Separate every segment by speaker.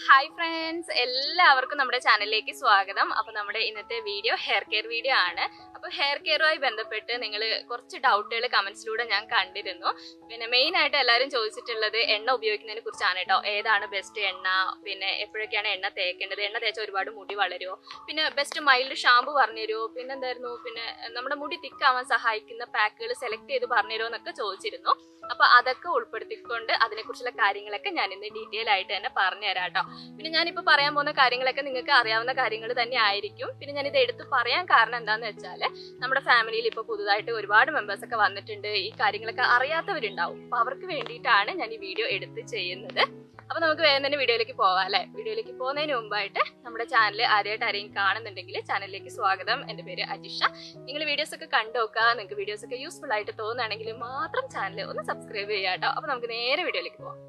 Speaker 1: hi friends എല്ലാവർക്കും നമ്മുടെ ചാനലിലേക്ക് സ്വാഗതം അപ്പൊ നമ്മുടെ ഇന്നത്തെ വീഡിയോ ഹെയർ കെയർ വീഡിയോ ആണ് അപ്പൊ ഹെയർ കെയറുമായി ബന്ധപ്പെട്ട് നിങ്ങൾ കുറച്ച് ഡൗട്ടുകൾ കമന്റ്സിലൂടെ ഞാൻ കണ്ടിരുന്നു പിന്നെ മെയിൻ ആയിട്ട് എല്ലാവരും ചോദിച്ചിട്ടുള്ളത് എണ്ണ ഉപയോഗിക്കുന്നതിനെ കുറിച്ചാണ് കേട്ടോ ഏതാണ് ബെസ്റ്റ് എണ്ണ പിന്നെ എപ്പോഴൊക്കെയാണ് എണ്ണ തേക്കേണ്ടത് എണ്ണ തേച്ച ഒരുപാട് മുടി വളരുമോ പിന്നെ ബെസ്റ്റ് മൈൽഡ് ഷാമ്പു പറഞ്ഞു തരുമോ പിന്നെ എന്തായിരുന്നു പിന്നെ നമ്മുടെ മുടി തിക്കാവാൻ സഹായിക്കുന്ന പാക്കുകൾ സെലക്ട് ചെയ്ത് പറഞ്ഞു തരുമോ എന്നൊക്കെ ചോദിച്ചിരുന്നു അപ്പൊ അതൊക്കെ ഉൾപ്പെടുത്തിക്കൊണ്ട് അതിനെക്കുറിച്ചുള്ള കാര്യങ്ങളൊക്കെ ഞാൻ ഇന്ന് ഡീറ്റെയിൽ ആയിട്ട് തന്നെ പറഞ്ഞു തരാം കേട്ടോ പിന്നെ ഞാനിപ്പോൾ പറയാൻ പോകുന്ന കാര്യങ്ങളൊക്കെ നിങ്ങൾക്ക് അറിയാവുന്ന കാര്യങ്ങൾ തന്നെ ആയിരിക്കും പിന്നെ ഞാൻ ഇത് എടുത്ത് പറയാൻ കാരണം എന്താന്ന് വെച്ചാൽ നമ്മുടെ ഫാമിലിയിൽ ഇപ്പോൾ പുതുതായിട്ട് ഒരുപാട് മെമ്പേഴ്സ് ഒക്കെ വന്നിട്ടുണ്ട് ഈ കാര്യങ്ങളൊക്കെ അറിയാത്തവരുണ്ടാവും അപ്പൊ അവർക്ക് വേണ്ടിയിട്ടാണ് ഞാൻ ഈ വീഡിയോ എടുത്ത് ചെയ്യുന്നത് അപ്പൊ നമുക്ക് വേഗം തന്നെ വീഡിയോയിലേക്ക് പോവാം അല്ലെ വീഡിയോയിലേക്ക് പോകുന്നതിന് മുമ്പായിട്ട് നമ്മുടെ ചാനൽ ആദ്യമായിട്ട് ആരെയും കാണുന്നുണ്ടെങ്കിൽ ചാനലിലേക്ക് സ്വാഗതം എന്റെ പേര് അജിഷ നിങ്ങൾ വീഡിയോസ് ഒക്കെ കണ്ടു നോക്കുക നിങ്ങൾക്ക് വീഡിയോസ് ഒക്കെ യൂസ്ഫുൾ ആയിട്ട് തോന്നുകയാണെങ്കിൽ മാത്രം ചാനൽ ഒന്ന് സബ്സ്ക്രൈബ് ചെയ്യാം കേട്ടോ അപ്പൊ നമുക്ക് നേരെ വീഡിയോയിലേക്ക് പോവാം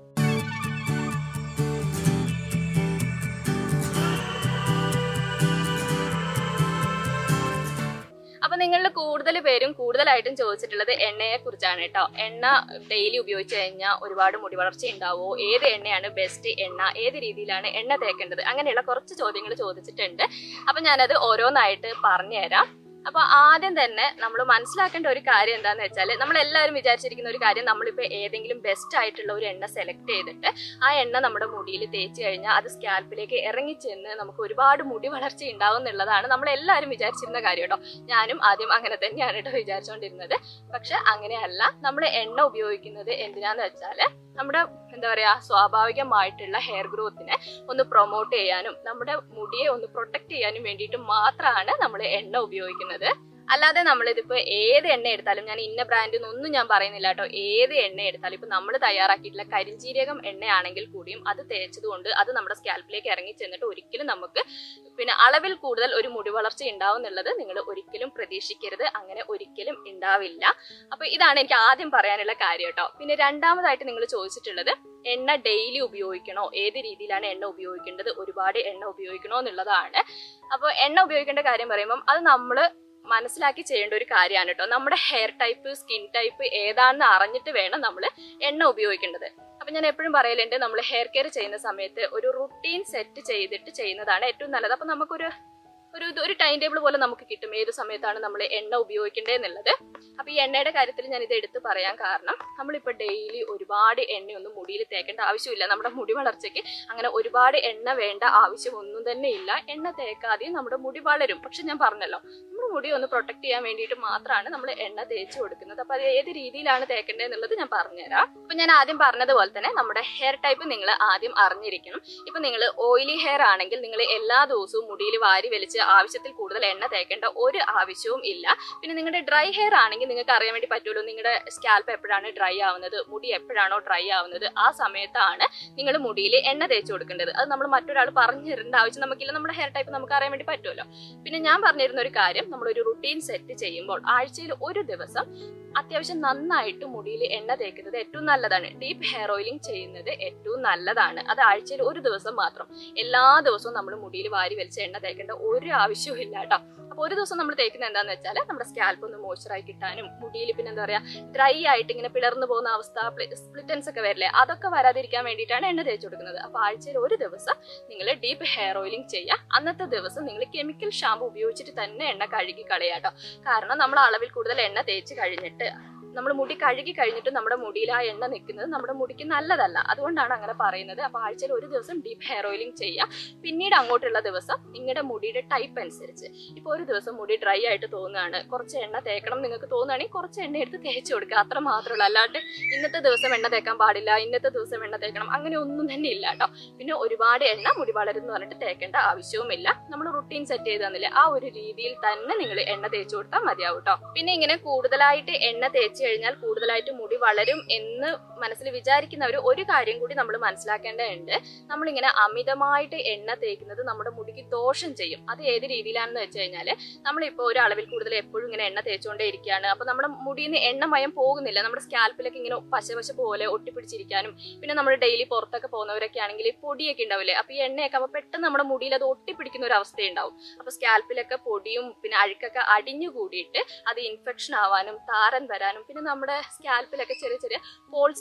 Speaker 1: അപ്പൊ നിങ്ങളിൽ കൂടുതൽ പേരും കൂടുതലായിട്ടും ചോദിച്ചിട്ടുള്ളത് എണ്ണയെ കുറിച്ചാണ് കേട്ടോ എണ്ണ ഡെയിലി ഉപയോഗിച്ച് കഴിഞ്ഞാൽ ഒരുപാട് മുടി വളർച്ച ഉണ്ടാവുമോ ഏത് എണ്ണയാണ് ബെസ്റ്റ് എണ്ണ ഏത് രീതിയിലാണ് എണ്ണ തേക്കേണ്ടത് അങ്ങനെയുള്ള കുറച്ച് ചോദ്യങ്ങൾ ചോദിച്ചിട്ടുണ്ട് അപ്പൊ ഞാനത് ഓരോന്നായിട്ട് പറഞ്ഞുതരാം അപ്പൊ ആദ്യം തന്നെ നമ്മൾ മനസ്സിലാക്കേണ്ട ഒരു കാര്യം എന്താന്ന് വെച്ചാൽ നമ്മൾ എല്ലാവരും വിചാരിച്ചിരിക്കുന്ന ഒരു കാര്യം നമ്മളിപ്പോ ഏതെങ്കിലും ബെസ്റ്റ് ആയിട്ടുള്ള ഒരു എണ്ണ സെലക്ട് ചെയ്തിട്ട് ആ എണ്ണ നമ്മുടെ മുടിയിൽ തേച്ച് കഴിഞ്ഞാൽ അത് സ്കാൽപ്പിലേക്ക് ഇറങ്ങിച്ചെന്ന് നമുക്ക് ഒരുപാട് മുടി വളർച്ച ഉണ്ടാവും എന്നുള്ളതാണ് നമ്മൾ എല്ലാവരും വിചാരിച്ചിരുന്ന കാര്യം കേട്ടോ ഞാനും ആദ്യം അങ്ങനെ തന്നെയാണ് കേട്ടോ വിചാരിച്ചുകൊണ്ടിരുന്നത് പക്ഷെ അങ്ങനെയല്ല നമ്മൾ എണ്ണ ഉപയോഗിക്കുന്നത് എന്തിനാന്ന് വെച്ചാൽ നമ്മുടെ എന്താ പറയാ സ്വാഭാവികമായിട്ടുള്ള ഹെയർ ഗ്രോത്തിനെ ഒന്ന് പ്രൊമോട്ട് ചെയ്യാനും നമ്മുടെ മുടിയെ ഒന്ന് പ്രൊട്ടക്ട് ചെയ്യാനും വേണ്ടിയിട്ട് മാത്രമാണ് നമ്മൾ എണ്ണ ഉപയോഗിക്കുന്നത് അല്ലാതെ നമ്മളിതിപ്പോ ഏത് എണ്ണ എടുത്താലും ഞാൻ ഇന്ന ബ്രാൻഡിൽ ഒന്നും ഞാൻ പറയുന്നില്ല കേട്ടോ ഏത് എണ്ണ എടുത്താലും ഇപ്പൊ നമ്മൾ തയ്യാറാക്കിയിട്ടുള്ള കരിഞ്ജീരകം എണ്ണയാണെങ്കിൽ കൂടിയും അത് തേച്ചതുകൊണ്ട് അത് നമ്മുടെ സ്കാൽപ്പിലേക്ക് ഇറങ്ങി ചെന്നിട്ട് ഒരിക്കലും നമുക്ക് പിന്നെ അളവിൽ കൂടുതൽ ഒരു മുടി വളർച്ച ഉണ്ടാവും എന്നുള്ളത് നിങ്ങൾ ഒരിക്കലും പ്രതീക്ഷിക്കരുത് അങ്ങനെ ഒരിക്കലും ഉണ്ടാവില്ല അപ്പൊ ഇതാണ് എനിക്ക് ആദ്യം പറയാനുള്ള കാര്യം കേട്ടോ പിന്നെ രണ്ടാമതായിട്ട് നിങ്ങൾ ചോദിച്ചിട്ടുള്ളത് എണ്ണ ഡെയിലി ഉപയോഗിക്കണോ ഏത് രീതിയിലാണ് എണ്ണ ഉപയോഗിക്കേണ്ടത് ഒരുപാട് എണ്ണ ഉപയോഗിക്കണോ എന്നുള്ളതാണ് അപ്പോൾ എണ്ണ ഉപയോഗിക്കേണ്ട കാര്യം പറയുമ്പം അത് നമ്മൾ മനസ്സിലാക്കി ചെയ്യേണ്ട ഒരു കാര്യമാണ് കേട്ടോ നമ്മുടെ ഹെയർ ടൈപ്പ് സ്കിൻ ടൈപ്പ് ഏതാണെന്ന് അറിഞ്ഞിട്ട് വേണം നമ്മൾ എണ്ണ ഉപയോഗിക്കേണ്ടത് അപ്പൊ ഞാൻ എപ്പോഴും പറയലുണ്ട് നമ്മൾ ഹെയർ കെയർ ചെയ്യുന്ന സമയത്ത് ഒരു റുട്ടീൻ സെറ്റ് ചെയ്തിട്ട് ചെയ്യുന്നതാണ് ഏറ്റവും നല്ലത് അപ്പൊ നമുക്കൊരു ഒരു ഇത് ഒരു ടൈം ടേബിൾ പോലെ നമുക്ക് കിട്ടും ഏത് സമയത്താണ് നമ്മൾ എണ്ണ ഉപയോഗിക്കേണ്ടത് എന്നുള്ളത് അപ്പൊ ഈ എണ്ണയുടെ കാര്യത്തിൽ ഞാൻ ഇത് എടുത്ത് പറയാൻ കാരണം നമ്മളിപ്പോൾ ഡെയിലി ഒരുപാട് എണ്ണയൊന്നും മുടിയിൽ തേക്കേണ്ട ആവശ്യമില്ല നമ്മുടെ മുടി വളർച്ചയ്ക്ക് അങ്ങനെ ഒരുപാട് എണ്ണ വേണ്ട ആവശ്യം ഒന്നും തന്നെ ഇല്ല എണ്ണ തേക്കാതെയും നമ്മുടെ മുടി വളരും പക്ഷെ ഞാൻ പറഞ്ഞല്ലോ നമ്മുടെ മുടി ഒന്ന് പ്രൊട്ടക്ട് ചെയ്യാൻ വേണ്ടിയിട്ട് മാത്രമാണ് നമ്മൾ എണ്ണ തേച്ച് കൊടുക്കുന്നത് അപ്പൊ അത് ഏത് രീതിയിലാണ് തേക്കേണ്ടത് എന്നുള്ളത് ഞാൻ പറഞ്ഞുതരാം അപ്പൊ ഞാൻ ആദ്യം പറഞ്ഞതുപോലെ തന്നെ നമ്മുടെ ഹെയർ ടൈപ്പ് നിങ്ങൾ ആദ്യം അറിഞ്ഞിരിക്കണം ഇപ്പൊ നിങ്ങൾ ഓയിലി ഹെയർ ആണെങ്കിൽ നിങ്ങൾ എല്ലാ ദിവസവും മുടിയിൽ വാരി വലിച്ച് ആവശ്യത്തിൽ കൂടുതൽ എണ്ണ തേക്കേണ്ട ഒരു ആവശ്യവും ഇല്ല പിന്നെ നിങ്ങളുടെ ഡ്രൈ ഹെയർ ആണെങ്കിൽ നിങ്ങൾക്ക് അറിയാൻ വേണ്ടി പറ്റുമല്ലോ നിങ്ങളുടെ സ്കാൽപ്പ് എപ്പോഴാണ് ഡ്രൈ ആവുന്നത് മുടി എപ്പോഴാണോ ഡ്രൈ ആവുന്നത് ആ സമയത്താണ് നിങ്ങൾ മുടിയിൽ എണ്ണ തേച്ച് കൊടുക്കേണ്ടത് അത് നമ്മൾ മറ്റൊരാൾ പറഞ്ഞു തരേണ്ട ആവശ്യം നമുക്കില്ല നമ്മുടെ ഹെയർ ടൈപ്പ് നമുക്ക് അറിയാൻ വേണ്ടി പറ്റുമല്ലോ പിന്നെ ഞാൻ പറഞ്ഞിരുന്ന ഒരു കാര്യം നമ്മൾ ഒരു റുട്ടീൻ സെറ്റ് ചെയ്യുമ്പോൾ ആഴ്ചയിൽ ഒരു ദിവസം അത്യാവശ്യം നന്നായിട്ട് മുടിയിൽ എണ്ണ തേക്കുന്നത് ഏറ്റവും നല്ലതാണ് ഡീപ്പ് ഹെയർ ഓയിലിംഗ് ചെയ്യുന്നത് ഏറ്റവും നല്ലതാണ് അത് ആഴ്ചയിൽ ഒരു ദിവസം മാത്രം എല്ലാ ദിവസവും നമ്മൾ മുടിയിൽ വാരി വലിച്ച് എണ്ണ തേക്കേണ്ട ഒരു ആവശ്യവും ഇല്ല കേട്ടോ അപ്പൊ ഒരു ദിവസം നമ്മൾ തേക്കുന്നത് എന്താന്ന് വെച്ചാൽ നമ്മുടെ സ്കാൽപ്പ് ഒന്ന് മോയ്സ്ചറായി കിട്ടാനും മുടിയിൽ പിന്നെ എന്താ പറയാ ഡ്രൈ ആയിട്ട് ഇങ്ങനെ പിളർന്നു പോകുന്ന അവസ്ഥ സ്പ്ലിറ്റൻസ് ഒക്കെ വരില്ലേ അതൊക്കെ വരാതിരിക്കാൻ വേണ്ടിയിട്ടാണ് എണ്ണ തേച്ച് കൊടുക്കുന്നത് അപ്പൊ ആഴ്ചയിൽ ഒരു ദിവസം നിങ്ങൾ ഡീപ്പ് ഹെയർ ഓയിലിംഗ് ചെയ്യുക അന്നത്തെ ദിവസം നിങ്ങൾ കെമിക്കൽ ഷാമ്പു ഉപയോഗിച്ചിട്ട് തന്നെ എണ്ണ കഴുകി കളയാട്ടോ കാരണം നമ്മൾ അളവിൽ കൂടുതൽ എണ്ണ തേച്ച് കഴിഞ്ഞിട്ട് നമ്മൾ മുടി കഴുകി കഴിഞ്ഞിട്ട് നമ്മുടെ മുടിയിൽ ആ എണ്ണ നിൽക്കുന്നത് നമ്മുടെ മുടിക്ക് നല്ലതല്ല അതുകൊണ്ടാണ് അങ്ങനെ പറയുന്നത് അപ്പൊ ആഴ്ചയിൽ ഒരു ദിവസം ഡീപ്പ് ഹെയർ ഓയിലിംഗ് ചെയ്യുക പിന്നീട് അങ്ങോട്ടുള്ള ദിവസം നിങ്ങളുടെ മുടിയുടെ ടൈപ്പ് അനുസരിച്ച് ഇപ്പൊ ഒരു ദിവസം മുടി ഡ്രൈ ആയിട്ട് തോന്നുകയാണ് കുറച്ച് എണ്ണ തേക്കണം നിങ്ങൾക്ക് തോന്നുകയാണെങ്കിൽ കുറച്ച് എണ്ണ എടുത്ത് തേച്ച് കൊടുക്കുക അത്ര മാത്രമല്ല അല്ലാണ്ട് ഇന്നത്തെ ദിവസം എണ്ണ തേക്കാൻ പാടില്ല ഇന്നത്തെ ദിവസം എണ്ണ തേക്കണം അങ്ങനെ ഒന്നും തന്നെ ഇല്ല കേട്ടോ പിന്നെ ഒരുപാട് എണ്ണ മുടി വളരുന്നു പറഞ്ഞിട്ട് തേക്കേണ്ട ആവശ്യവുമില്ല നമ്മൾ റുട്ടീൻ സെറ്റ് ചെയ്ത് തന്നില്ലേ ആ ഒരു രീതിയിൽ തന്നെ നിങ്ങൾ എണ്ണ തേച്ച് കൊടുത്താൽ മതിയാവും കേട്ടോ പിന്നെ ഇങ്ങനെ കൂടുതലായിട്ട് എണ്ണ തേച്ച് കഴിഞ്ഞാൽ കൂടുതലായിട്ട് മുടി വളരും എന്ന് മനസ്സിൽ വിചാരിക്കുന്നവർ ഒരു കാര്യം കൂടി നമ്മൾ മനസ്സിലാക്കേണ്ടതുണ്ട് നമ്മളിങ്ങനെ അമിതമായിട്ട് എണ്ണ തേക്കുന്നത് നമ്മുടെ മുടിക്ക് ദോഷം ചെയ്യും അത് ഏത് രീതിയിലാണെന്ന് വെച്ച് കഴിഞ്ഞാൽ നമ്മളിപ്പോൾ ഒരു അളവിൽ കൂടുതൽ എപ്പോഴും ഇങ്ങനെ എണ്ണ തേച്ചുകൊണ്ടേ ഇരിക്കുകയാണ് അപ്പൊ നമ്മുടെ മുടിയിൽ നിന്ന് എണ്ണമയം പോകുന്നില്ല നമ്മുടെ സ്കാൽപ്പിലൊക്കെ ഇങ്ങനെ പശ പശ പോലെ ഒട്ടിപ്പിടിച്ചിരിക്കാനും പിന്നെ നമ്മൾ ഡെയിലി പുറത്തൊക്കെ പോകുന്നവരൊക്കെ ആണെങ്കിൽ പൊടിയൊക്കെ ഉണ്ടാവില്ലേ അപ്പൊ ഈ എണ്ണയൊക്കെ അപ്പൊ പെട്ടെന്ന് നമ്മുടെ മുടിയിൽ അത് ഒട്ടിപ്പിടിക്കുന്ന ഒരു അവസ്ഥയുണ്ടാവും അപ്പൊ സ്കാൽപ്പിലൊക്കെ പൊടിയും പിന്നെ അഴുക്കൊക്കെ അടിഞ്ഞു കൂടിയിട്ട് അത് ഇൻഫെക്ഷൻ ആവാനും താരൻ വരാനും പിന്നെ നമ്മുടെ സ്കാൽപ്പിലൊക്കെ ചെറിയ ചെറിയ ഹോൾസ്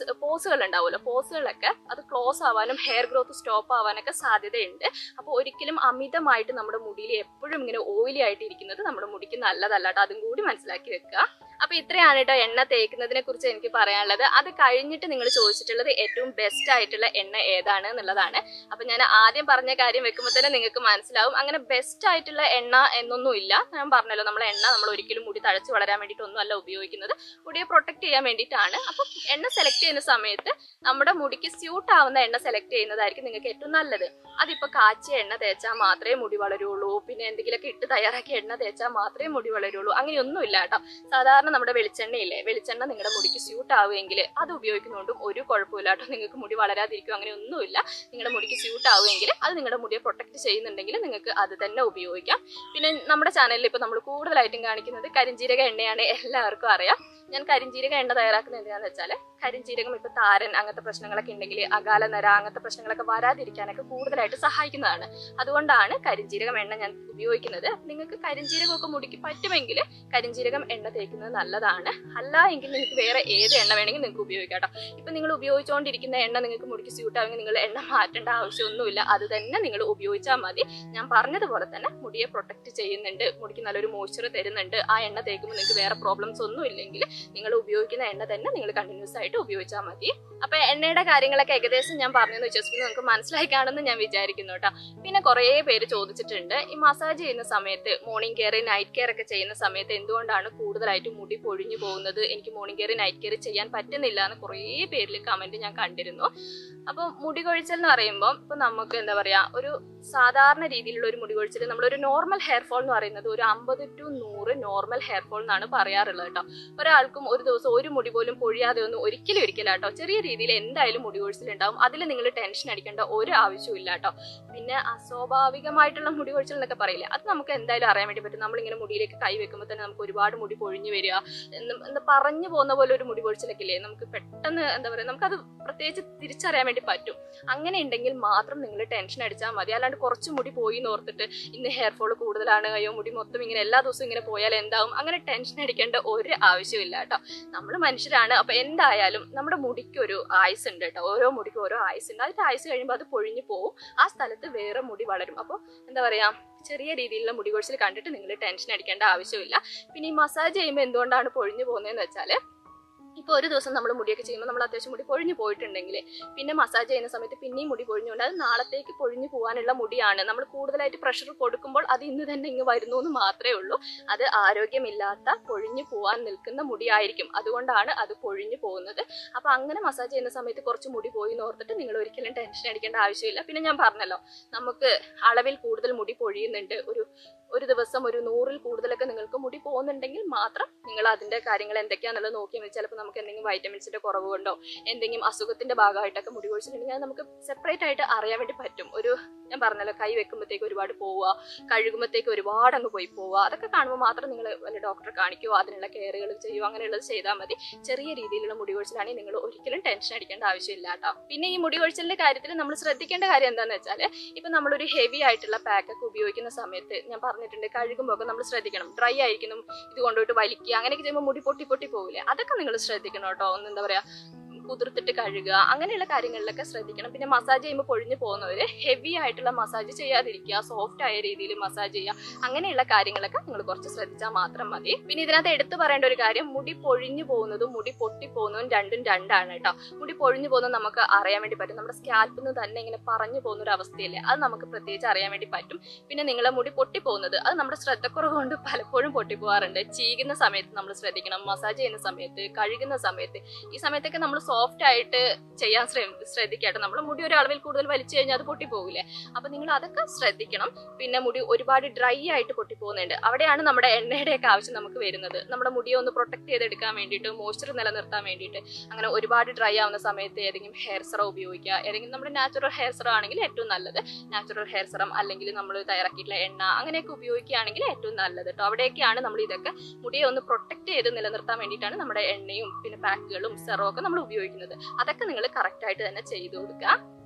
Speaker 1: പോസുകൾ ഉണ്ടാവുമല്ലോ പോസുകളൊക്കെ അത് ക്ലോസ് ആവാനും ഹെയർ ഗ്രോത്ത് സ്റ്റോപ്പ് ആവാനൊക്കെ സാധ്യതയുണ്ട് അപ്പോൾ ഒരിക്കലും അമിതമായിട്ട് നമ്മുടെ മുടിയിൽ എപ്പോഴും ഇങ്ങനെ ഓയിലി ആയിട്ട് ഇരിക്കുന്നത് നമ്മുടെ മുടിക്ക് നല്ലതല്ല കേട്ടോ അതും കൂടി മനസ്സിലാക്കി വെക്കുക അപ്പൊ ഇത്രയാണ് കേട്ടോ എണ്ണ തേക്കുന്നതിനെ കുറിച്ച് എനിക്ക് പറയാനുള്ളത് അത് കഴിഞ്ഞിട്ട് നിങ്ങൾ ചോദിച്ചിട്ടുള്ളത് ഏറ്റവും ബെസ്റ്റ് ആയിട്ടുള്ള എണ്ണ ഏതാണ് എന്നുള്ളതാണ് അപ്പൊ ഞാൻ ആദ്യം പറഞ്ഞ കാര്യം വെക്കുമ്പോൾ തന്നെ നിങ്ങൾക്ക് മനസ്സിലാവും അങ്ങനെ ബെസ്റ്റ് ആയിട്ടുള്ള എണ്ണ എന്നൊന്നും ഇല്ല ഞാൻ പറഞ്ഞല്ലോ നമ്മൾ എണ്ണ നമ്മൾ ഒരിക്കലും മുടി തഴച്ച് വളരാൻ വേണ്ടിയിട്ടൊന്നും അല്ല ഉപയോഗിക്കുന്നത് മുടിയെ പ്രൊട്ടക്ട് ചെയ്യാൻ വേണ്ടിയിട്ടാണ് അപ്പൊ എണ്ണ സെലക്ട് ചെയ്യുന്ന സമയത്ത് നമ്മുടെ മുടിക്ക് സ്യൂട്ട് ആവുന്ന എണ്ണ സെലക്ട് ചെയ്യുന്നതായിരിക്കും നിങ്ങൾക്ക് ഏറ്റവും നല്ലത് അതിപ്പോ കാച്ചിയ എണ്ണ തേച്ചാൽ മാത്രമേ മുടി വളരുള്ളൂ പിന്നെ എന്തെങ്കിലുമൊക്കെ ഇട്ട് തയ്യാറാക്കിയ എണ്ണ തേച്ചാൽ മാത്രമേ മുടി വളരുള്ളൂ അങ്ങനെയൊന്നും ഇല്ല കേട്ടോ സാധാരണ നമ്മുടെ വെളിച്ചെണ്ണയില്ലേ വെളിച്ചെണ്ണ നിങ്ങളുടെ മുടിക്ക് സ്യൂട്ട് ആവുമെങ്കിൽ അത് ഉപയോഗിക്കുന്നതുകൊണ്ടും ഒരു കുഴപ്പമില്ല കേട്ടോ നിങ്ങൾക്ക് മുടി വളരാതിരിക്കും അങ്ങനെ ഒന്നുമില്ല നിങ്ങളുടെ മുടിക്ക് സ്യൂട്ട് ആവുമെങ്കിൽ അത് നിങ്ങളുടെ മുടിയെ പ്രൊട്ടക്ട് ചെയ്യുന്നുണ്ടെങ്കിൽ നിങ്ങൾക്ക് അത് തന്നെ ഉപയോഗിക്കാം പിന്നെ നമ്മുടെ ചാനലിൽ ഇപ്പോൾ നമ്മൾ കൂടുതലായിട്ടും കാണിക്കുന്നത് കരിഞ്ജീരക എണ്ണയാണ് എല്ലാവർക്കും അറിയാം ഞാൻ കരിഞ്ജീരക എണ്ണ തയ്യാറാക്കുന്നത് എന്തിനാന്ന് വെച്ചാൽ കരിഞ്ജീരകം ഇപ്പൊ താരൻ അങ്ങനത്തെ പ്രശ്നങ്ങളൊക്കെ ഉണ്ടെങ്കിൽ അകാല നര അങ്ങനത്തെ പ്രശ്നങ്ങളൊക്കെ വരാതിരിക്കാനൊക്കെ കൂടുതലായിട്ട് സഹായിക്കുന്നതാണ് അതുകൊണ്ടാണ് കരിഞ്ജീരകം എണ്ണ ഞാൻ ഉപയോഗിക്കുന്നത് നിങ്ങൾക്ക് കരിഞ്ജീരകമൊക്കെ മുടിക്ക് പറ്റുമെങ്കിൽ കരിഞ്ജീരകം എണ്ണ തേക്കുന്നത് നല്ലതാണ് അല്ല എങ്കിൽ നിങ്ങൾക്ക് വേറെ ഏത് എണ്ണ വേണമെങ്കിൽ നിങ്ങൾക്ക് ഉപയോഗിക്കാം കേട്ടോ ഇപ്പൊ നിങ്ങൾ ഉപയോഗിച്ചുകൊണ്ടിരിക്കുന്ന എണ്ണ നിങ്ങൾക്ക് മുടിക്ക് സ്യൂട്ട് ആവുമെങ്കിൽ നിങ്ങൾ എണ്ണ മാറ്റേണ്ട ആവശ്യമൊന്നുമില്ല അത് തന്നെ നിങ്ങൾ ഉപയോഗിച്ചാൽ മതി ഞാൻ പറഞ്ഞതുപോലെ തന്നെ മുടിയെ പ്രൊട്ടക്ട് ചെയ്യുന്നുണ്ട് മുടിക്ക് നല്ലൊരു മോയ്സ്ചർ തരുന്നുണ്ട് ആ എണ്ണ തേക്കുമ്പോൾ നിങ്ങൾക്ക് വേറെ പ്രോബ്ലംസ് ഒന്നും ഇല്ലെങ്കിൽ നിങ്ങൾ ഉപയോഗിക്കുന്ന എണ്ണ തന്നെ നിങ്ങൾ കണ്ടിന്യൂസ് ആയിട്ട് ഉപയോഗിച്ചാൽ മതി അപ്പൊ എണ്ണയുടെ കാര്യങ്ങളൊക്കെ ഏകദേശം ഞാൻ പറഞ്ഞെന്ന് വിശ്വസിക്കുന്നു നിങ്ങൾക്ക് മനസ്സിലായി കാണുമെന്ന് ഞാൻ വിചാരിക്കുന്നു കേട്ടോ പിന്നെ കുറേ പേര് ചോദിച്ചിട്ടുണ്ട് ഈ മസാജ് ചെയ്യുന്ന സമയത്ത് മോർണിംഗ് കെയർ നൈറ്റ് കെയർ ഒക്കെ ചെയ്യുന്ന സമയത്ത് എന്തുകൊണ്ടാണ് കൂടുതലായിട്ട് മുടി പൊഴിഞ്ഞു പോകുന്നത് എനിക്ക് മോർണിംഗ് കെയർ നൈറ്റ് കെയർ ചെയ്യാൻ പറ്റുന്നില്ല എന്ന് കുറേ പേരിൽ കമന്റ് ഞാൻ കണ്ടിരുന്നു അപ്പൊ മുടി കൊഴിച്ചൽ എന്ന് പറയുമ്പോൾ ഇപ്പൊ നമുക്ക് എന്താ പറയാ ഒരു സാധാരണ രീതിയിലുള്ള ഒരു മുടി കൊഴിച്ചൽ നമ്മളൊരു നോർമൽ ഹെയർ ഫോൾ എന്ന് പറയുന്നത് ഒരു അമ്പത് ടു നൂറ് നോർമൽ ഹെയർ ഫോൾ എന്നാണ് പറയാറുള്ളത് കേട്ടോ ഒരാൾക്കും ഒരു ദിവസം ഒരു മുടി പോലും പൊഴിയാതെ ഒന്നും ഒരിക്കലും ഒരിക്കലും കേട്ടോ ചെറിയ രീതിയിൽ എന്തായാലും മുടി കൊഴിച്ചിൽ ഉണ്ടാവും അതിൽ നിങ്ങൾ ടെൻഷൻ അടിക്കേണ്ട ഒരു ആവശ്യവും ഇല്ല കേട്ടോ പിന്നെ അസ്വാഭാവികമായിട്ടുള്ള മുടി കൊഴിച്ചിൽ എന്നൊക്കെ പറയില്ലേ അത് നമുക്ക് എന്തായാലും അറിയാൻ വേണ്ടി പറ്റും നമ്മളിങ്ങനെ മുടിയിലേക്ക് കൈ വെക്കുമ്പോൾ തന്നെ നമുക്ക് ഒരുപാട് മുടി പൊഴിഞ്ഞു വരിക എന്ന് എന്താ പറഞ്ഞു പോകുന്ന പോലെ ഒരു മുടി പൊഴിച്ചിലൊക്കെ ഇല്ലേ നമുക്ക് പെട്ടെന്ന് എന്താ പറയുക നമുക്കത് പ്രത്യേകിച്ച് തിരിച്ചറിയാൻ വേണ്ടി പറ്റും അങ്ങനെ ഉണ്ടെങ്കിൽ മാത്രം നിങ്ങൾ ടെൻഷൻ അടിച്ചാൽ മതി അല്ലാണ്ട് കുറച്ച് മുടി പോയി എന്ന് ഓർത്തിട്ട് ഇന്ന് ഹെയർ ഫോൾ കൂടുതലാണ് അയ്യോ മുടി മൊത്തം ഇങ്ങനെ എല്ലാ ദിവസവും ഇങ്ങനെ പോയാൽ എന്താവും അങ്ങനെ ടെൻഷൻ അടിക്കേണ്ട ഒരു ആവശ്യമില്ല കേട്ടോ നമ്മൾ മനുഷ്യരാണ് അപ്പൊ എന്തായാലും നമ്മുടെ മുടിക്ക് ഒരു ആയുസ് ഉണ്ട് കേട്ടോ ഓരോ മുടിക്കും ഓരോ ആയുസ് ഉണ്ട് അതിന്റെ ആയുസ് കഴിയുമ്പോൾ അത് പൊഴിഞ്ഞു പോകും ആ സ്ഥലത്ത് വേറെ മുടി വളരും അപ്പോൾ എന്താ പറയാ ചെറിയ രീതിയിലുള്ള മുടി കൊഴിച്ചിൽ കണ്ടിട്ട് നിങ്ങൾ ടെൻഷൻ അടിക്കേണ്ട ആവശ്യമില്ല പിന്നെ ഈ മസാജ് ചെയ്യുമ്പോൾ എന്തുകൊണ്ടാണ് പൊഴിഞ്ഞു പോകുന്നതെന്ന് വെച്ചാൽ ഇപ്പോൾ ഒരു ദിവസം നമ്മൾ മുടിയൊക്കെ ചെയ്യുമ്പോൾ നമ്മൾ അത്യാവശ്യം മുടി പൊഴിഞ്ഞു പോയിട്ടുണ്ടെങ്കിൽ പിന്നെ മസാജ് ചെയ്യുന്ന സമയത്ത് പിന്നെയും മുടി പൊഴിഞ്ഞുകൊണ്ട് അത് നാളത്തേക്ക് പൊഴിഞ്ഞു പോകാനുള്ള മുടിയാണ് നമ്മൾ കൂടുതലായിട്ട് പ്രഷർ കൊടുക്കുമ്പോൾ അത് ഇന്ന് തന്നെ ഇങ്ങ് വരുന്നു എന്ന് മാത്രമേ ഉള്ളൂ അത് ആരോഗ്യമില്ലാത്ത പൊഴിഞ്ഞു പോകാൻ നിൽക്കുന്ന മുടിയായിരിക്കും അതുകൊണ്ടാണ് അത് പൊഴിഞ്ഞു പോകുന്നത് അപ്പോൾ അങ്ങനെ മസാജ് ചെയ്യുന്ന സമയത്ത് കുറച്ച് മുടി പോയി എന്ന് ഓർത്തിട്ട് നിങ്ങൾ ഒരിക്കലും ടെൻഷൻ അടിക്കേണ്ട ആവശ്യമില്ല പിന്നെ ഞാൻ പറഞ്ഞല്ലോ നമുക്ക് അളവിൽ കൂടുതൽ മുടി പൊഴിയുന്നുണ്ട് ഒരു ഒരു ദിവസം ഒരു നൂറിൽ കൂടുതലൊക്കെ നിങ്ങൾക്ക് മുടി പോകുന്നുണ്ടെങ്കിൽ മാത്രം നിങ്ങൾ അതിന്റെ കാര്യങ്ങൾ എന്തൊക്കെയാണെന്നുള്ളത് നോക്കി വെച്ചാൽ ചിലപ്പോൾ നമുക്ക് എന്തെങ്കിലും വൈറ്റമിൻസിന്റെ കുറവ് കൊണ്ടോ എന്തെങ്കിലും അസുഖത്തിന്റെ ഭാഗമായിട്ടൊക്കെ മുടി കൊഴിച്ചിട്ടുണ്ടെങ്കിൽ അത് നമുക്ക് സെപ്പറേറ്റ് ആയിട്ട് അറിയാൻ വേണ്ടി പറ്റും ഒരു ഞാൻ പറഞ്ഞല്ലോ കൈ വെക്കുമ്പോഴത്തേക്ക് ഒരുപാട് പോവുക കഴുകുമ്പോഴത്തേക്ക് ഒരുപാട് അങ്ങ് പോയി പോവുക അതൊക്കെ കാണുമ്പോൾ മാത്രം നിങ്ങൾ വല്ല ഡോക്ടറെ കാണിക്കുമോ അതിനുള്ള കെയറുകൾ ചെയ്യുമോ അങ്ങനെയുള്ളത് ചെയ്താൽ മതി ചെറിയ രീതിയിലുള്ള മുടി കൊഴിച്ചിലാണെങ്കിൽ നിങ്ങൾ ഒരിക്കലും ടെൻഷൻ അടിക്കേണ്ട ആവശ്യമില്ല കേട്ടോ പിന്നെ ഈ മുടി കൊഴിച്ചിലിന്റെ കാര്യത്തിൽ നമ്മൾ ശ്രദ്ധിക്കേണ്ട കാര്യം എന്താണെന്ന് വെച്ചാൽ ഇപ്പൊ നമ്മളൊരു ഹെവി ആയിട്ടുള്ള പാക്കൊക്കെ ഉപയോഗിക്കുന്ന സമയത്ത് ഞാൻ പറഞ്ഞിട്ടുണ്ട് കഴുകുമ്പോൾ ഒക്കെ നമ്മൾ ശ്രദ്ധിക്കണം ഡ്രൈ ആയിരിക്കണം ഇത് കൊണ്ടുപോയിട്ട് വലിക്കുക അങ്ങനെയൊക്കെ ചെയ്യുമ്പോൾ മുടി പൊട്ടി പൊട്ടി പോകില്ലേ അതൊക്കെ നിങ്ങൾ ശ്രദ്ധിക്കണം കേട്ടോ ഒന്ന് എന്താ പറയാ കുതിർത്തിട്ട് കഴുകുക അങ്ങനെയുള്ള കാര്യങ്ങളിലൊക്കെ ശ്രദ്ധിക്കണം പിന്നെ മസാജ് ചെയ്യുമ്പോൾ പൊഴിഞ്ഞു പോകുന്നവര് ഹെവി ആയിട്ടുള്ള മസാജ് ചെയ്യാതിരിക്കുക സോഫ്റ്റ് ആയ രീതിയിൽ മസാജ് ചെയ്യുക അങ്ങനെയുള്ള കാര്യങ്ങളൊക്കെ നിങ്ങൾ കുറച്ച് ശ്രദ്ധിച്ചാൽ മാത്രം മതി പിന്നെ ഇതിനകത്ത് എടുത്തു പറയേണ്ട ഒരു കാര്യം മുടി പൊഴിഞ്ഞു പോകുന്നതും മുടി പൊട്ടി പോകുന്നതും രണ്ടും രണ്ടാണ് കേട്ടോ മുടി പൊഴിഞ്ഞു പോകുന്നത് നമുക്ക് അറിയാൻ വേണ്ടി പറ്റും നമ്മുടെ സ്കാൽപ്പിൽ നിന്ന് തന്നെ ഇങ്ങനെ പറഞ്ഞു പോകുന്ന ഒരു അവസ്ഥയില്ലേ അത് നമുക്ക് പ്രത്യേകിച്ച് അറിയാൻ വേണ്ടി പറ്റും പിന്നെ നിങ്ങളെ മുടി പൊട്ടി പോകുന്നത് അത് നമ്മുടെ ശ്രദ്ധക്കുറവ് കൊണ്ട് പലപ്പോഴും പൊട്ടി പോകാറുണ്ട് ചീകുന്ന സമയത്ത് നമ്മൾ ശ്രദ്ധിക്കണം മസാജ് ചെയ്യുന്ന സമയത്ത് കഴുകുന്ന സമയത്ത് ഈ സമയത്തൊക്കെ നമ്മൾ സോഫ്റ്റ് ആയിട്ട് ചെയ്യാൻ ശ്രമി- ശ്രദ്ധിക്കട്ടെ നമ്മൾ മുടി ഒരു അളവിൽ കൂടുതൽ വലിച്ചു കഴിഞ്ഞാൽ അത് പൊട്ടിപ്പോകില്ലേ അപ്പൊ നിങ്ങൾ അതൊക്കെ ശ്രദ്ധിക്കണം പിന്നെ മുടി ഒരുപാട് ഡ്രൈ ആയിട്ട് പൊട്ടിപ്പോകുന്നുണ്ട് അവിടെയാണ് നമ്മുടെ എണ്ണയുടെയൊക്കെ ആവശ്യം നമുക്ക് വരുന്നത് നമ്മുടെ മുടിയെ ഒന്ന് പ്രൊട്ടക്ട് ചെയ്തെടുക്കാൻ വേണ്ടിയിട്ട് മോയ്സ്ചർ നിലനിർത്താൻ വേണ്ടിയിട്ട് അങ്ങനെ ഒരുപാട് ഡ്രൈ ആവുന്ന സമയത്ത് ഏതെങ്കിലും ഹെയർ സെറം ഉപയോഗിക്കുക ഏതെങ്കിലും നമ്മുടെ നാച്ചുറൽ ഹെയർ സെറം ആണെങ്കിൽ ഏറ്റവും നല്ലത് നാച്ചുറൽ ഹെയർ സെറം അല്ലെങ്കിൽ നമ്മൾ തയ്യാറാക്കിയിട്ടുള്ള എണ്ണ അങ്ങനെയൊക്കെ ഉപയോഗിക്കുകയാണെങ്കിൽ ഏറ്റവും നല്ലത് കേട്ടോ അവിടെയൊക്കെയാണ് നമ്മൾ ഇതൊക്കെ മുടിയെ ഒന്ന് പ്രൊട്ടക്ട് ചെയ്ത് നിലനിർത്താൻ വേണ്ടിയിട്ടാണ് നമ്മുടെ എണ്ണയും പിന്നെ പാക്കുകളും സെറവും ഒക്കെ നമ്മൾ ഉപയോഗിക്കുന്നത് അതൊക്കെ നിങ്ങൾ കറക്റ്റ് ആയിട്ട് തന്നെ ചെയ്തു കൊടുക്കുക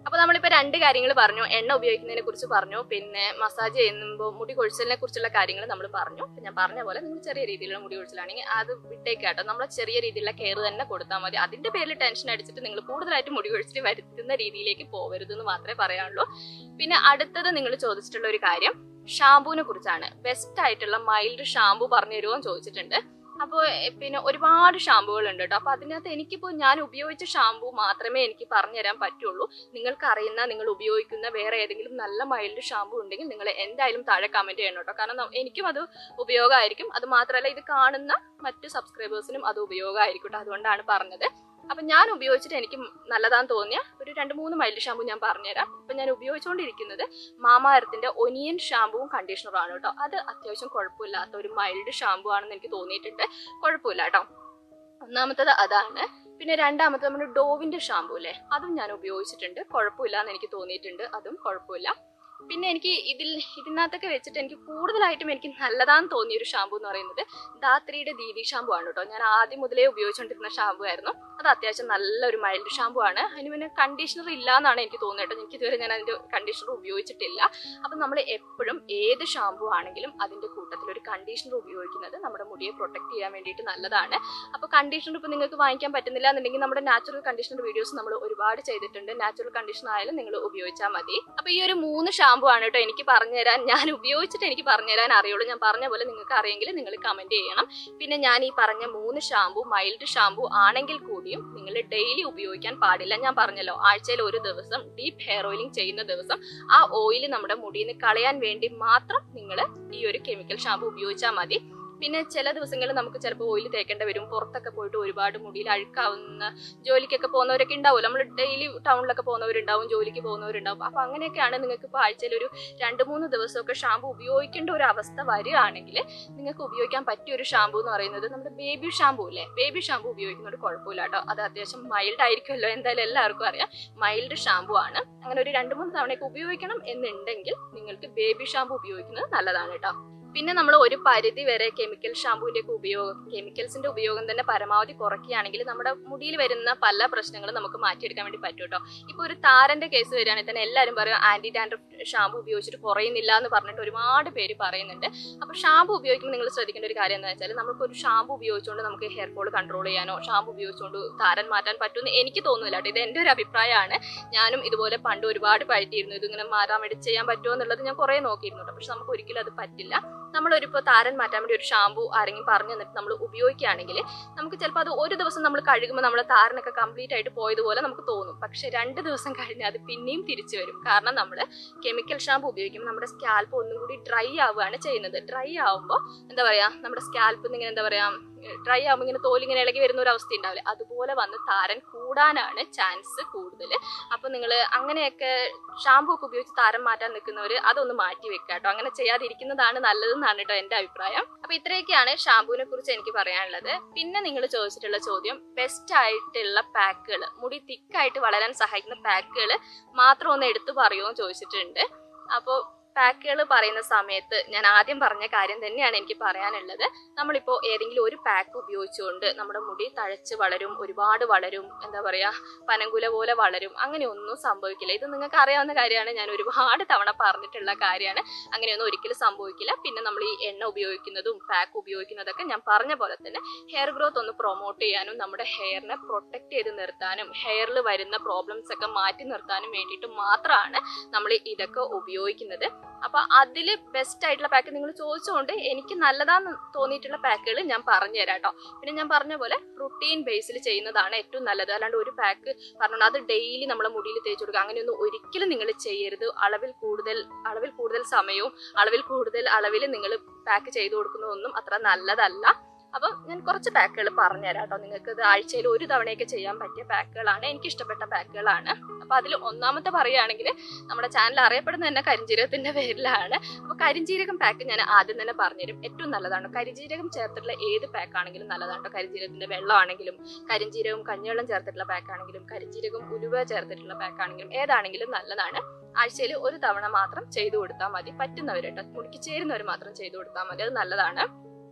Speaker 1: അപ്പൊ നമ്മളിപ്പോ രണ്ട് കാര്യങ്ങൾ പറഞ്ഞു എണ്ണ ഉപയോഗിക്കുന്നതിനെ കുറിച്ച് പറഞ്ഞു പിന്നെ മസാജ് ചെയ്യുമ്പോൾ മുടി കൊഴിച്ചലിനെ കുറിച്ചുള്ള കാര്യങ്ങൾ നമ്മൾ പറഞ്ഞു ഇപ്പൊ ഞാൻ പറഞ്ഞ പോലെ നിങ്ങൾ ചെറിയ രീതിയിലുള്ള മുടി കൊഴിച്ചിലാണെങ്കിൽ അത് വിട്ടേക്കാട്ടോ നമ്മൾ ചെറിയ രീതിയിലുള്ള കെയർ തന്നെ കൊടുത്താൽ മതി അതിന്റെ പേരിൽ ടെൻഷൻ അടിച്ചിട്ട് നിങ്ങൾ കൂടുതലായിട്ട് മുടി കൊഴിച്ചിൽ വരുത്തുന്ന രീതിയിലേക്ക് പോകരുത് എന്ന് മാത്രമേ പറയാനുള്ളൂ പിന്നെ അടുത്തത് നിങ്ങൾ ചോദിച്ചിട്ടുള്ള ഒരു കാര്യം ഷാമ്പൂവിനെ കുറിച്ചാണ് ബെസ്റ്റ് ആയിട്ടുള്ള മൈൽഡ് ഷാമ്പൂ പറഞ്ഞു തരുമോ എന്ന് ചോദിച്ചിട്ടുണ്ട് അപ്പോൾ പിന്നെ ഒരുപാട് ഷാമ്പുകൾ ഉണ്ട് കേട്ടോ അപ്പോൾ അതിനകത്ത് എനിക്കിപ്പോൾ ഞാൻ ഉപയോഗിച്ച ഷാമ്പൂ മാത്രമേ എനിക്ക് പറഞ്ഞുതരാൻ പറ്റുള്ളൂ നിങ്ങൾക്ക് അറിയുന്ന നിങ്ങൾ ഉപയോഗിക്കുന്ന വേറെ ഏതെങ്കിലും നല്ല മൈൽഡ് ഷാമ്പൂ ഉണ്ടെങ്കിൽ നിങ്ങൾ എന്തായാലും താഴെ കമന്റ് ചെയ്യണം കേട്ടോ കാരണം ന- എനിക്കും അത് ഉപയോഗമായിരിക്കും അത് മാത്രമല്ല ഇത് കാണുന്ന മറ്റു സബ്സ്ക്രൈബേഴ്സിനും അത് ഉപയോഗമായിരിക്കും കേട്ടോ അതുകൊണ്ടാണ് പറഞ്ഞത് അപ്പം ഞാൻ ഉപയോഗിച്ചിട്ട് എനിക്ക് നല്ലതാന്ന് തോന്നിയ ഒരു രണ്ട് മൂന്ന് മൈൽഡ് ഷാമ്പൂ ഞാൻ പറഞ്ഞുതരാം ഇപ്പം ഞാൻ ഉപയോഗിച്ചുകൊണ്ടിരിക്കുന്നത് മാമാരത്തിന്റെ ഒനിയൻ ഷാമ്പുവും കണ്ടീഷണറും ആണ് കേട്ടോ അത് അത്യാവശ്യം കുഴപ്പമില്ലാത്ത ഒരു മൈൽഡ് ഷാമ്പു ആണെന്ന് എനിക്ക് തോന്നിയിട്ടുണ്ട് കുഴപ്പമില്ല കേട്ടോ ഒന്നാമത്തത് അതാണ് പിന്നെ രണ്ടാമത്തെ നമ്മുടെ ഡോവിന്റെ ഷാമ്പു അല്ലേ അതും ഞാൻ ഉപയോഗിച്ചിട്ടുണ്ട് കുഴപ്പമില്ല എന്ന് എനിക്ക് തോന്നിയിട്ടുണ്ട് അതും കുഴപ്പമില്ല പിന്നെ എനിക്ക് ഇതിൽ ഇതിനകത്തൊക്കെ വെച്ചിട്ട് എനിക്ക് കൂടുതലായിട്ടും എനിക്ക് നല്ലതാന്ന് തോന്നിയ ഒരു ഷാമ്പു എന്ന് പറയുന്നത് ധാത്രിയുടെ ദീദി ഷാമ്പു ആണ് കേട്ടോ ഞാൻ ആദ്യം മുതലേ ഉപയോഗിച്ചുകൊണ്ടിരുന്ന ഷാമ്പു ആയിരുന്നു അത് അത്യാവശ്യം നല്ലൊരു മൈൽഡ് ഷാമ്പു ആണ് അതിന് പിന്നെ കണ്ടീഷണർ ഇല്ല എന്നാണ് എനിക്ക് തോന്നുന്നത് കേട്ടോ എനിക്ക് ഇതുവരെ ഞാൻ അതിന്റെ കണ്ടീഷണർ ഉപയോഗിച്ചിട്ടില്ല അപ്പം നമ്മൾ എപ്പോഴും ഏത് ഷാമ്പു ആണെങ്കിലും അതിന്റെ കൂട്ടത്തിൽ ഒരു കണ്ടീഷണർ ഉപയോഗിക്കുന്നത് നമ്മുടെ മുടിയെ പ്രൊട്ടക്ട് ചെയ്യാൻ വേണ്ടിയിട്ട് നല്ലതാണ് അപ്പോൾ കണ്ടീഷണർ ഇപ്പോൾ നിങ്ങൾക്ക് വാങ്ങിക്കാൻ പറ്റുന്നില്ല എന്നുണ്ടെങ്കിൽ നമ്മുടെ നാച്ചുറൽ കണ്ടീഷണർ വീഡിയോസ് നമ്മൾ ഒരുപാട് ചെയ്തിട്ടുണ്ട് നാച്ചുറൽ കണ്ടീഷണർ ആയാലും നിങ്ങൾ ഉപയോഗിച്ചാൽ മതി അപ്പോൾ ഈ ഒരു മൂന്ന് ഷാമ്പു ആണ് കേട്ടോ എനിക്ക് പറഞ്ഞുതരാൻ ഞാൻ ഉപയോഗിച്ചിട്ട് എനിക്ക് പറഞ്ഞുതരാൻ അറിയുള്ളൂ ഞാൻ പറഞ്ഞ പോലെ നിങ്ങൾക്ക് അറിയെങ്കിൽ നിങ്ങൾ കമന്റ് ചെയ്യണം പിന്നെ ഞാൻ ഈ പറഞ്ഞ മൂന്ന് ഷാമ്പു മൈൽഡ് ഷാമ്പു ആണെങ്കിൽ കൂടിയും നിങ്ങൾ ഡെയിലി ഉപയോഗിക്കാൻ പാടില്ല ഞാൻ പറഞ്ഞല്ലോ ആഴ്ചയിൽ ഒരു ദിവസം ഡീപ്പ് ഹെയർ ഓയിലിംഗ് ചെയ്യുന്ന ദിവസം ആ ഓയിൽ നമ്മുടെ മുടിയിൽ നിന്ന് കളയാൻ വേണ്ടി മാത്രം നിങ്ങൾ ഈ ഒരു കെമിക്കൽ ഷാമ്പു ഉപയോഗിച്ചാൽ മതി പിന്നെ ചില ദിവസങ്ങളിൽ നമുക്ക് ചിലപ്പോൾ ഓയിൽ തേക്കേണ്ടി വരും പുറത്തൊക്കെ പോയിട്ട് ഒരുപാട് മുടിയിൽ അഴുക്കാവുന്ന ജോലിക്കൊക്കെ പോകുന്നവരൊക്കെ ഉണ്ടാവുമല്ലോ നമ്മൾ ഡെയിലി ടൗണിലൊക്കെ പോകുന്നവരുണ്ടാവും ജോലിക്ക് പോകുന്നവരുണ്ടാവും അപ്പൊ അങ്ങനെയൊക്കെയാണ് നിങ്ങൾക്ക് ഇപ്പോൾ ആഴ്ചയിൽ ഒരു രണ്ട് മൂന്ന് ദിവസമൊക്കെ ഷാമ്പു ഉപയോഗിക്കേണ്ട ഒരു അവസ്ഥ വരികയാണെങ്കിൽ നിങ്ങൾക്ക് ഉപയോഗിക്കാൻ പറ്റിയ ഒരു ഷാമ്പു എന്ന് പറയുന്നത് നമ്മുടെ ബേബി ഷാമ്പു ഇല്ലേ ബേബി ഷാമ്പു ഉപയോഗിക്കുന്നത് കുഴപ്പമില്ല കേട്ടോ അത് അത്യാവശ്യം മൈൽഡ് ആയിരിക്കുമല്ലോ എന്തായാലും എല്ലാവർക്കും അറിയാം മൈൽഡ് ഷാമ്പു ആണ് അങ്ങനെ ഒരു രണ്ട് മൂന്ന് തവണയൊക്കെ ഉപയോഗിക്കണം എന്നുണ്ടെങ്കിൽ നിങ്ങൾക്ക് ബേബി ഷാമ്പു ഉപയോഗിക്കുന്നത് നല്ലതാണ് കേട്ടോ പിന്നെ നമ്മൾ ഒരു പരിധി വരെ കെമിക്കൽ ഷാമ്പൂവിന്റെ ഒക്കെ ഉപയോഗം കെമിക്കൽസിന്റെ ഉപയോഗം തന്നെ പരമാവധി കുറയ്ക്കുകയാണെങ്കിൽ നമ്മുടെ മുടിയിൽ വരുന്ന പല പ്രശ്നങ്ങളും നമുക്ക് മാറ്റിയെടുക്കാൻ വേണ്ടി പറ്റും കേട്ടോ ഇപ്പൊ ഒരു താരന്റെ കേസ് വരികയാണെങ്കിൽ തന്നെ എല്ലാവരും പറയും ആന്റി ഡാൻഡ്രഫ് ഷാമ്പു ഉപയോഗിച്ചിട്ട് കുറയുന്നില്ല എന്ന് പറഞ്ഞിട്ട് ഒരുപാട് പേര് പറയുന്നുണ്ട് അപ്പൊ ഷാമ്പു ഉപയോഗിക്കുമ്പോൾ നിങ്ങൾ ശ്രദ്ധിക്കേണ്ട ഒരു കാര്യം എന്താ വെച്ചാൽ നമുക്ക് ഒരു ഷാമ്പു ഉപയോഗിച്ചുകൊണ്ട് നമുക്ക് ഹെയർ ഫോൾ കൺട്രോൾ ചെയ്യാനോ ഷാമ്പു ഉപയോഗിച്ചുകൊണ്ട് താരൻ മാറ്റാൻ പറ്റുമെന്ന് എനിക്ക് തോന്നുന്നില്ല കേട്ടോ ഇത് എന്റെ ഒരു അഭിപ്രായമാണ് ഞാനും ഇതുപോലെ പണ്ട് ഒരുപാട് പഴറ്റിയിരുന്നു ഇതിങ്ങനെ മാറാൻ വേണ്ടി ചെയ്യാൻ പറ്റുമോ എന്നുള്ളത് ഞാൻ കുറെ നോക്കിയിരുന്നു കേട്ടോ പക്ഷെ നമുക്ക് ഒരിക്കലും അത് പറ്റില്ല നമ്മളൊരു ഇപ്പോൾ താരൻ മാറ്റാൻ വേണ്ടി ഒരു ഷാമ്പു ആരെങ്കിലും പറഞ്ഞു തന്നിട്ട് നമ്മൾ ഉപയോഗിക്കുകയാണെങ്കിൽ നമുക്ക് ചിലപ്പോൾ അത് ഒരു ദിവസം നമ്മൾ കഴുകുമ്പോൾ നമ്മുടെ താരനൊക്കെ കംപ്ലീറ്റ് ആയിട്ട് പോയതുപോലെ നമുക്ക് തോന്നും പക്ഷെ രണ്ട് ദിവസം കഴിഞ്ഞ് അത് പിന്നെയും തിരിച്ചു വരും കാരണം നമ്മൾ കെമിക്കൽ ഷാമ്പു ഉപയോഗിക്കുമ്പോൾ നമ്മുടെ സ്കാൽപ്പ് ഒന്നും കൂടി ഡ്രൈ ആവുകയാണ് ചെയ്യുന്നത് ഡ്രൈ ആവുമ്പോൾ എന്താ പറയാ നമ്മുടെ സ്കാൽപ്പ് ഇങ്ങനെ എന്താ പറയാ ഡ്രൈ ആകുമ്പോൾ ഇങ്ങനെ തോലിങ്ങനെ ഇളകി വരുന്ന ഒരു അവസ്ഥ ഉണ്ടാവില്ലേ അതുപോലെ വന്ന് താരൻ കൂടാനാണ് ചാൻസ് കൂടുതൽ അപ്പൊ നിങ്ങൾ അങ്ങനെയൊക്കെ ഷാമ്പു ഒക്കെ ഉപയോഗിച്ച് താരം മാറ്റാൻ നിൽക്കുന്നവർ അതൊന്ന് മാറ്റി വെക്കുക കേട്ടോ അങ്ങനെ ചെയ്യാതിരിക്കുന്നതാണ് നല്ലതെന്നാണ് കേട്ടോ എന്റെ അഭിപ്രായം അപ്പൊ ഇത്രയൊക്കെയാണ് ഷാമ്പുവിനെ കുറിച്ച് എനിക്ക് പറയാനുള്ളത് പിന്നെ നിങ്ങൾ ചോദിച്ചിട്ടുള്ള ചോദ്യം ബെസ്റ്റ് ആയിട്ടുള്ള പാക്കുകൾ മുടി തിക്കായിട്ട് വളരാൻ സഹായിക്കുന്ന പാക്കുകൾ മാത്രം ഒന്ന് എടുത്തു പറയുമോ എന്ന് ചോദിച്ചിട്ടുണ്ട് അപ്പോൾ പാക്കുകൾ പറയുന്ന സമയത്ത് ഞാൻ ആദ്യം പറഞ്ഞ കാര്യം തന്നെയാണ് എനിക്ക് പറയാനുള്ളത് നമ്മളിപ്പോൾ ഏതെങ്കിലും ഒരു പാക്ക് ഉപയോഗിച്ചുകൊണ്ട് നമ്മുടെ മുടി തഴച്ച് വളരും ഒരുപാട് വളരും എന്താ പറയുക പനങ്കുല പോലെ വളരും അങ്ങനെയൊന്നും സംഭവിക്കില്ല ഇത് നിങ്ങൾക്ക് അറിയാവുന്ന കാര്യമാണ് ഞാൻ ഒരുപാട് തവണ പറഞ്ഞിട്ടുള്ള കാര്യമാണ് അങ്ങനെയൊന്നും ഒരിക്കലും സംഭവിക്കില്ല പിന്നെ നമ്മൾ ഈ എണ്ണ ഉപയോഗിക്കുന്നതും പാക്ക് ഉപയോഗിക്കുന്നതൊക്കെ ഞാൻ പറഞ്ഞ പോലെ തന്നെ ഹെയർ ഗ്രോത്ത് ഒന്ന് പ്രൊമോട്ട് ചെയ്യാനും നമ്മുടെ ഹെയറിനെ പ്രൊട്ടക്ട് ചെയ്ത് നിർത്താനും ഹെയറിൽ വരുന്ന പ്രോബ്ലംസ് ഒക്കെ മാറ്റി നിർത്താനും വേണ്ടിയിട്ട് മാത്രമാണ് നമ്മൾ ഇതൊക്കെ ഉപയോഗിക്കുന്നത് അപ്പൊ അതിൽ ബെസ്റ്റ് ആയിട്ടുള്ള പാക്ക് നിങ്ങൾ ചോദിച്ചുകൊണ്ട് എനിക്ക് നല്ലതാന്ന് തോന്നിയിട്ടുള്ള പാക്കുകൾ ഞാൻ പറഞ്ഞുതരാം കേട്ടോ പിന്നെ ഞാൻ പറഞ്ഞ പോലെ റുട്ടീൻ ബേസിൽ ചെയ്യുന്നതാണ് ഏറ്റവും നല്ലത് അല്ലാണ്ട് ഒരു പാക്ക് പറഞ്ഞു അത് ഡെയിലി നമ്മളെ മുടിയിൽ തേച്ച് കൊടുക്കുക അങ്ങനെയൊന്നും ഒരിക്കലും നിങ്ങൾ ചെയ്യരുത് അളവിൽ കൂടുതൽ അളവിൽ കൂടുതൽ സമയവും അളവിൽ കൂടുതൽ അളവിൽ നിങ്ങൾ പാക്ക് ചെയ്തു കൊടുക്കുന്നതൊന്നും അത്ര നല്ലതല്ല അപ്പം ഞാൻ കുറച്ച് പാക്കുകൾ പറഞ്ഞുതരാം കേട്ടോ നിങ്ങൾക്ക് ഇത് ആഴ്ചയിൽ ഒരു തവണയൊക്കെ ചെയ്യാൻ പറ്റിയ പാക്കുകളാണ് എനിക്ക് ഇഷ്ടപ്പെട്ട പാക്കുകളാണ് അപ്പൊ അതിൽ ഒന്നാമത്തെ പറയുകയാണെങ്കിൽ നമ്മുടെ ചാനൽ അറിയപ്പെടുന്നത് തന്നെ കരിഞ്ജീരകത്തിന്റെ പേരിലാണ് അപ്പൊ കരിഞ്ജീരകം പാക്ക് ഞാൻ ആദ്യം തന്നെ പറഞ്ഞുതരും ഏറ്റവും നല്ലതാണ് കരിഞ്ജീരകം ചേർത്തിട്ടുള്ള ഏത് പാക്ക് ആണെങ്കിലും നല്ലതാണ് കേട്ടോ കരിഞ്ജീരകത്തിന്റെ വെള്ളമാണെങ്കിലും കരിഞ്ജീരകം കഞ്ഞിവെള്ളം ചേർത്തിട്ടുള്ള പാക്ക് ആണെങ്കിലും കരിഞ്ജീരകം ഉലുവ ചേർത്തിട്ടുള്ള പാക്ക് ആണെങ്കിലും ഏതാണെങ്കിലും നല്ലതാണ് ആഴ്ചയിൽ ഒരു തവണ മാത്രം ചെയ്തു കൊടുത്താൽ മതി പറ്റുന്നവർ കേട്ടോ മുടിക്ക് ചേരുന്നവർ മാത്രം ചെയ്തു കൊടുത്താൽ മതി അത് നല്ലതാണ്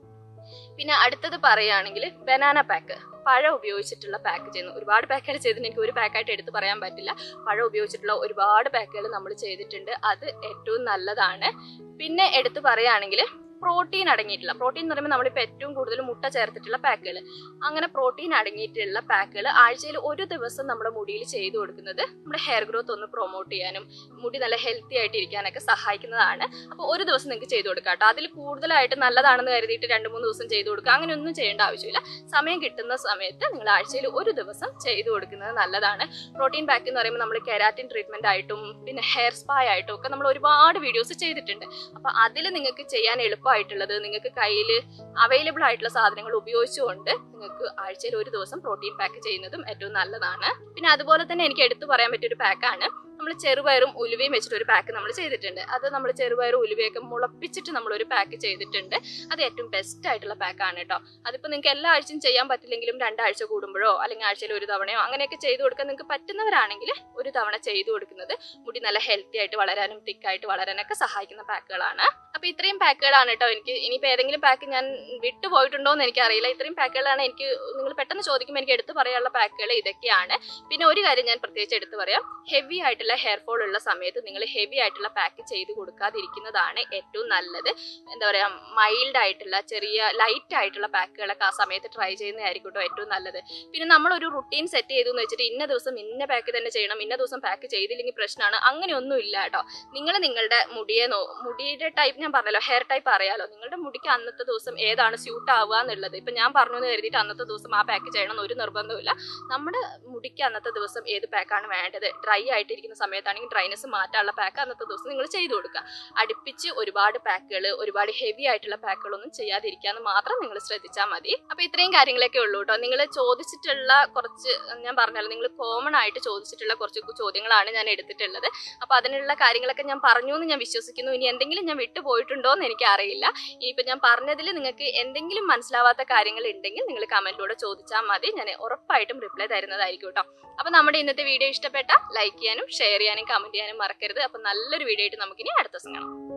Speaker 1: പിന്നെ അടുത്തത് പറയുകയാണെങ്കിൽ ബനാന പാക്ക് പഴം ഉപയോഗിച്ചിട്ടുള്ള പാക്ക് ചെയ്യുന്നു ഒരുപാട് പാക്കുകൾ ചെയ്തിട്ട് എനിക്ക് ഒരു പാക്കായിട്ട് എടുത്ത് പറയാൻ പറ്റില്ല പഴം ഉപയോഗിച്ചിട്ടുള്ള ഒരുപാട് പാക്കുകൾ നമ്മൾ ചെയ്തിട്ടുണ്ട് അത് ഏറ്റവും നല്ലതാണ് പിന്നെ എടുത്ത് പറയുകയാണെങ്കിൽ പ്രോട്ടീൻ അടങ്ങിയിട്ടുള്ള പ്രോട്ടീൻ എന്ന് പറയുമ്പോൾ നമ്മളിപ്പോൾ ഏറ്റവും കൂടുതൽ മുട്ട ചേർത്തിട്ടുള്ള പാക്കുകൾ അങ്ങനെ പ്രോട്ടീൻ അടങ്ങിയിട്ടുള്ള പാക്കുകൾ ആഴ്ചയിൽ ഒരു ദിവസം നമ്മുടെ മുടിയിൽ ചെയ്തു കൊടുക്കുന്നത് നമ്മുടെ ഹെയർ ഗ്രോത്ത് ഒന്ന് പ്രൊമോട്ട് ചെയ്യാനും മുടി നല്ല ഹെൽത്തി ആയിട്ട് ഇരിക്കാനൊക്കെ സഹായിക്കുന്നതാണ് അപ്പോൾ ഒരു ദിവസം നിങ്ങൾക്ക് ചെയ്തു കൊടുക്കാം കേട്ടോ അതിൽ കൂടുതലായിട്ട് നല്ലതാണെന്ന് കരുതിയിട്ട് രണ്ട് മൂന്ന് ദിവസം ചെയ്തു കൊടുക്കുക അങ്ങനെയൊന്നും ചെയ്യേണ്ട ആവശ്യമില്ല സമയം കിട്ടുന്ന സമയത്ത് നിങ്ങൾ ആഴ്ചയിൽ ഒരു ദിവസം ചെയ്തു കൊടുക്കുന്നത് നല്ലതാണ് പ്രോട്ടീൻ പാക്ക് എന്ന് പറയുമ്പോൾ നമ്മൾ കെരാറ്റിൻ ട്രീറ്റ്മെന്റ് ആയിട്ടും പിന്നെ ഹെയർ സ്പാ ആയിട്ടും ഒക്കെ നമ്മൾ ഒരുപാട് വീഡിയോസ് ചെയ്തിട്ടുണ്ട് അപ്പോൾ അതിൽ നിങ്ങൾക്ക് ചെയ്യാൻ എളുപ്പമായിട്ടുള്ളത് നിങ്ങൾക്ക് കയ്യിൽ അവൈലബിൾ ആയിട്ടുള്ള സാധനങ്ങൾ ഉപയോഗിച്ചുകൊണ്ട് നിങ്ങൾക്ക് ആഴ്ചയിൽ ഒരു ദിവസം പ്രോട്ടീൻ പാക്ക് ചെയ്യുന്നതും ഏറ്റവും നല്ലതാണ് പിന്നെ അതുപോലെ തന്നെ എനിക്ക് എടുത്തു പറയാൻ പറ്റിയ ഒരു പാക്കാണ് നമ്മൾ ചെറുപയറും ഉലുവയും വെച്ചിട്ട് ഒരു പാക്ക് നമ്മൾ ചെയ്തിട്ടുണ്ട് അത് നമ്മൾ ചെറുപയറും ഉലുവയൊക്കെ മുളപ്പിച്ചിട്ട് നമ്മൾ ഒരു പാക്ക് ചെയ്തിട്ടുണ്ട് അത് ഏറ്റവും ബെസ്റ്റ് ആയിട്ടുള്ള പാക്കാണ് കേട്ടോ അതിപ്പോൾ നിങ്ങൾക്ക് എല്ലാ ആഴ്ചയും ചെയ്യാൻ പറ്റില്ലെങ്കിലും രണ്ടാഴ്ച കൂടുമ്പോഴോ അല്ലെങ്കിൽ ആഴ്ചയിൽ ഒരു തവണയോ അങ്ങനെയൊക്കെ ചെയ്തു കൊടുക്കാൻ നിങ്ങൾക്ക് പറ്റുന്നവരാണെങ്കിൽ ഒരു തവണ ചെയ്തു കൊടുക്കുന്നത് മുടി നല്ല ഹെൽത്തി ആയിട്ട് വളരാനും തിക്കായിട്ട് വളരാനൊക്കെ സഹായിക്കുന്ന പാക്കുകളാണ് അപ്പൊ ഇത്രയും പാക്കുകളാണ് കേട്ടോ എനിക്ക് ഇനിയിപ്പോൾ ഏതെങ്കിലും പാക്ക് ഞാൻ വിട്ടുപോയിട്ടുണ്ടോ എന്ന് എനിക്കറിയില്ല ഇത്രയും പാക്കുകളാണ് എനിക്ക് നിങ്ങൾ പെട്ടെന്ന് ചോദിക്കുമ്പോൾ എനിക്ക് എടുത്തു പറയാനുള്ള പാക്കുകൾ ഇതൊക്കെയാണ് പിന്നെ ഒരു കാര്യം ഞാൻ പ്രത്യേകിച്ച് എടുത്തു പറയാം ഹെവി ആയിട്ടുള്ള ഹെയർ ഫോൾ ഉള്ള സമയത്ത് നിങ്ങൾ ഹെവി ആയിട്ടുള്ള പാക്ക് ചെയ്ത് കൊടുക്കാതിരിക്കുന്നതാണ് ഏറ്റവും നല്ലത് എന്താ പറയാ മൈൽഡ് ആയിട്ടുള്ള ചെറിയ ലൈറ്റ് ആയിട്ടുള്ള പാക്കുകളൊക്കെ ആ സമയത്ത് ട്രൈ ചെയ്യുന്നതായിരിക്കും കേട്ടോ ഏറ്റവും നല്ലത് പിന്നെ നമ്മളൊരു റുട്ടീൻ സെറ്റ് ചെയ്തു എന്ന് വെച്ചിട്ട് ഇന്ന ദിവസം ഇന്ന പാക്ക് തന്നെ ചെയ്യണം ഇന്ന ദിവസം പാക്ക് ചെയ്തില്ലെങ്കിൽ പ്രശ്നമാണ് അങ്ങനെയൊന്നും ഇല്ല കേട്ടോ നിങ്ങൾ നിങ്ങളുടെ മുടിയെ നോ മുടിയുടെ ടൈപ്പ് ഞാൻ പറഞ്ഞല്ലോ ഹെയർ ടൈപ്പ് അറിയാലോ നിങ്ങളുടെ മുടിക്ക് അന്നത്തെ ദിവസം ഏതാണ് സ്യൂട്ട് ആവുക എന്നുള്ളത് ഇപ്പൊ ഞാൻ പറഞ്ഞു എന്ന് കരുതിയിട്ട് അന്നത്തെ ദിവസം ആ പാക്ക് ചെയ്യണം എന്ന് ഒരു നിർബന്ധമില്ല നമ്മുടെ മുടിക്ക് അന്നത്തെ ദിവസം ഏത് പാക്കാണ് വേണ്ടത് ഡ്രൈ ആയിട്ടിരിക്കുന്ന സമയത്താണെങ്കിൽ ഡ്രൈനെസ് മാറ്റാനുള്ള പാക്ക് അന്നത്തെ ദിവസം നിങ്ങൾ ചെയ്തു കൊടുക്കുക അടുപ്പിച്ച് ഒരുപാട് പാക്കുകൾ ഒരുപാട് ഹെവി ആയിട്ടുള്ള പാക്കുകളൊന്നും ചെയ്യാതിരിക്കാന്ന് മാത്രം നിങ്ങൾ ശ്രദ്ധിച്ചാൽ മതി അപ്പൊ ഇത്രയും കാര്യങ്ങളൊക്കെ ഉള്ളൂ കേട്ടോ നിങ്ങൾ ചോദിച്ചിട്ടുള്ള കുറച്ച് ഞാൻ പറഞ്ഞല്ലോ നിങ്ങൾ കോമൺ ആയിട്ട് ചോദിച്ചിട്ടുള്ള കുറച്ച് ചോദ്യങ്ങളാണ് ഞാൻ എടുത്തിട്ടുള്ളത് അപ്പൊ അതിനുള്ള കാര്യങ്ങളൊക്കെ ഞാൻ പറഞ്ഞു എന്ന് ഞാൻ വിശ്വസിക്കുന്നു ഇനി എന്തെങ്കിലും ഞാൻ വിട്ടുപോയിട്ടുണ്ടോ എന്ന് എനിക്ക് അറിയില്ല ഇനിയിപ്പോ ഞാൻ പറഞ്ഞതിൽ നിങ്ങൾക്ക് എന്തെങ്കിലും മനസ്സിലാവാത്ത കാര്യങ്ങൾ ഉണ്ടെങ്കിൽ നിങ്ങൾ കമന്റിലൂടെ ചോദിച്ചാൽ മതി ഞാൻ ഉറപ്പായിട്ടും റിപ്ലൈ തരുന്നതായിരിക്കും കേട്ടോ അപ്പൊ നമ്മുടെ ഇന്നത്തെ വീഡിയോ ഇഷ്ടപ്പെട്ട ലൈക്ക് ചെയ്യാനും ഷെയർ ചെയ്യാനും കമന്റ് ചെയ്യാനും മറക്കരുത് അപ്പൊ നല്ലൊരു വീഡിയോ ആയിട്ട് നമുക്കിനി അടുത്ത ദിവസം കാണാം